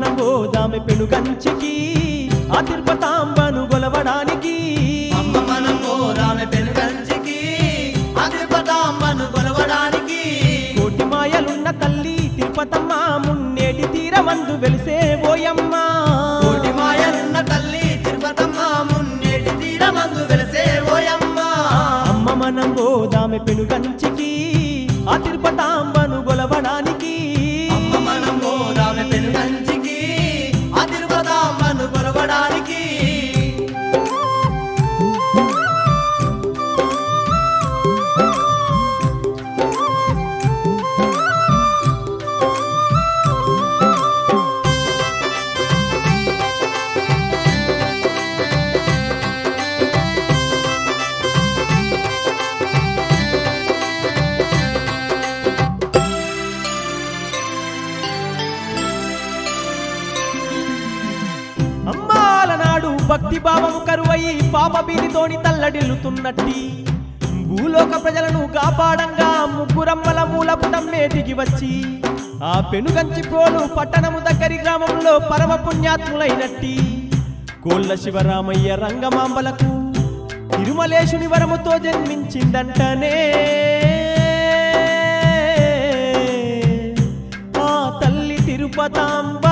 మనం పోదామె పెనుగంచికి ఆ తిరుపతాంబను గొలవడానికి అమ్మ మనం పోదామె పెనుగంచికి అదిపతాంబను కొలవడానికి కోటి మాయలున్న తల్లి తిరుపతమ్మ మున్నేటి తీరమందు వెలిసే ఓయమ్మ కోటి మాయలున్న తల్లి తిరుపతమ్మ మున్నేటి తీరమందు వెలసే ఓయమ్మ అమ్మ మనం పోదామె పెనుగంచికి ఆ తిరుపతాంబను గొలవడానికి అమ్మ మనం పోదామె పెనుగంచికి అదిపతాంబను కొలవడానికి అమ్మాల నాడు భక్తి భావము కరువయి పాప బీరితోని తల్లడిల్లుతున్నట్టి భూలోక ప్రజలను కాపాడంగా ముగ్గురమ్మల మూలపుటమ్మే దిగి వచ్చి ఆ పెనుగంచి ప్రోలు పట్టణము దగ్గరి గ్రామంలో పరమ పుణ్యాత్ములైనట్టి కోళ్ళ శివరామయ్య రంగమాంబలకు తిరుమలేశుని వరముతో జన్మించిందంటనే ఆ తల్లి తిరుపతాంబా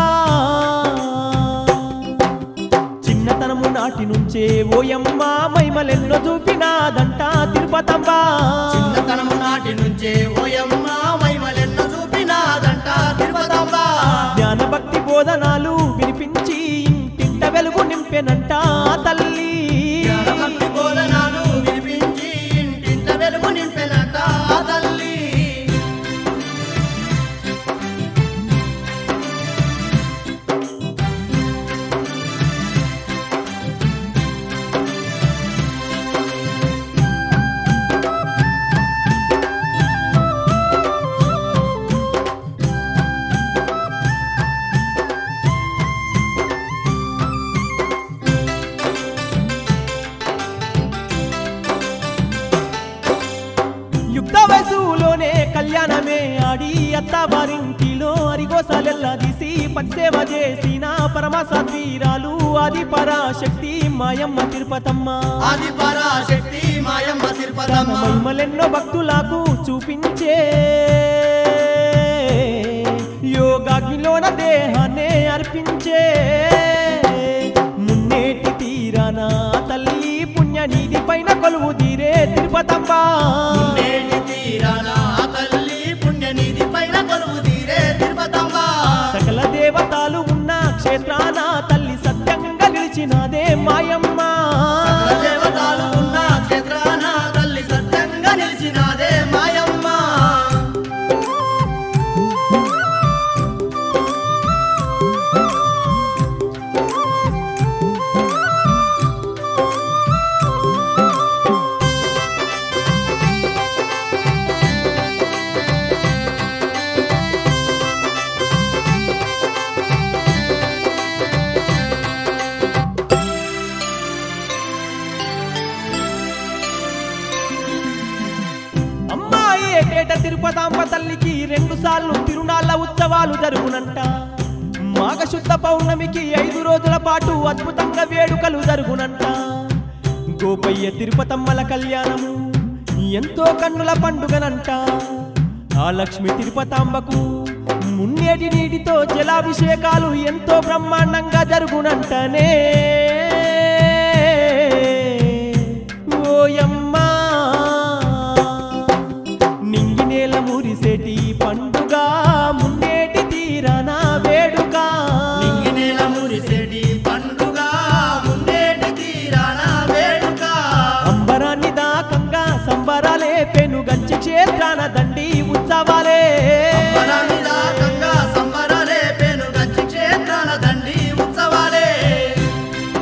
చిన్నతనము నాటి నుంచే ఓయమ్మ మైమలెన్నో చూపినాదంట తిరుపతమ్మ చిన్నతనము నాటి నుంచే ఓయమ్మ మైమలెన్న చూపినాదంట తిరుపతమ్మ జ్ఞాన భక్తి బోధనాలు వినిపించి ఇంటింట వెలుగు నింపెనంట ఆ తల్లి జ్ఞానభక్తి బోధనాలు వినిపించి ఇంటింట వెలుగు నింపెనంట ఆ తల్లి యుక్త వయసులోనే కళ్యాణమే ఆడి అత్తవారింటిలో అరిగోసాలెల్లా తీసి పచ్చేవ చేసిన పరమసాత్వీరాలు ఆది పరాశక్తి మాయమ్మ తిరుపతమ్మ ఆది పరాశక్తి మాయమ్మ తిరుపతమ్మ మహిమలెన్నో భక్తులకు చూపించే యోగాగ్నిలోన దేహాన్నే అర్పించే మున్నేటి తీరాన తల్లి పుణ్యనిధి పైన కొలువు తీరే తిరుపతమ్మ నేటి తీరాన ఆ తల్లి పుణ్యనిధి పైన కొలువు తీరే తిరుపతమ్మ సకల దేవతలు ఉన్న క్షేత్రాన తల్లి సత్యంగా నిలిచినదే మాయమ్మ సకల దేవతలు ఉన్న క్షేత్రాన తల్లి సత్యంగా నిలిచినాదే మాయమ్మ అమ్మాయి ఏటేట తిరుపతాంబ తల్లికి రెండు సార్లు తిరునాళ్ళ ఉత్సవాలు జరుగునంట మాఘశుద్ధ పౌర్ణమికి ఐదు రోజుల పాటు అద్భుతంగా వేడుకలు జరుగునంట గోపయ్య తిరుపతమ్మల కళ్యాణము ఎంతో కన్నుల పండుగనంట ఆ లక్ష్మి తిరుపతాంబకు మున్నేటి నీటితో జలాభిషేకాలు ఎంతో బ్రహ్మాండంగా జరుగునంటనే ఓయమ్మా నింగి నేల మురిసేటి పండుగ మున్నేటి తీరన వేడుక నింగి నేల మురిసేటి పండుగ మున్నేటి తీరాన వేడుక అంబరాన్ని దాకంగా సంబరాలే పెనుగంచి క్షేత్రాన దండి ఉత్సవాలే పరమిదాకంగా సంబరాలే పెనుగంచి క్షేత్రాల దండి ఉత్సవాలే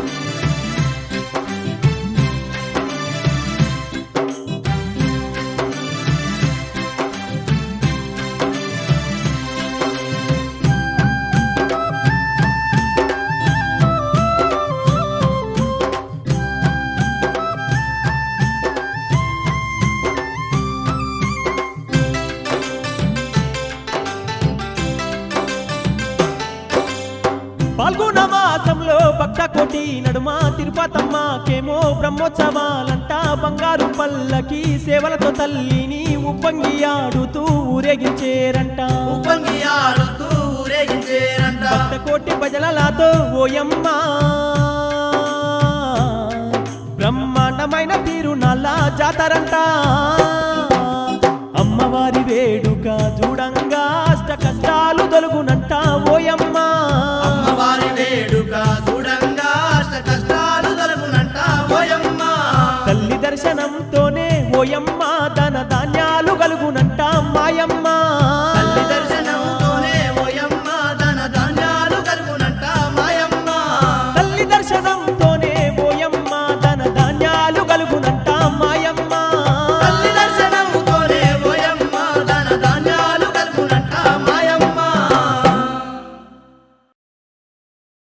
పాల్గొన మాసంలో భక్త కోటి నడుమ తిరుపతమ్మకేమో బ్రహ్మోత్సవాలంట బంగారు పల్లకి సేవలతో తల్లిని ఉప్పంగి ఆడుతూ ఊరేగించేరంట ఉప్పంగి ఆడుతూ ఊరేగించేరంట భక్త కోటి భజనలతో ఓయమ్మ బ్రహ్మాండమైన తీరునాళ్ళ జాతరంట అమ్మవారి వేడుక చూడంగా అష్ట కష్టాలు తొలుగునంట ఓయమ్మ అమ్మవారి వేడుక చూడంగా అష్ట కష్టాలు తొలగునంట ఓయమ్మ తల్లి దర్శనంతోనే ఓయమ్మ ధన ధాన్య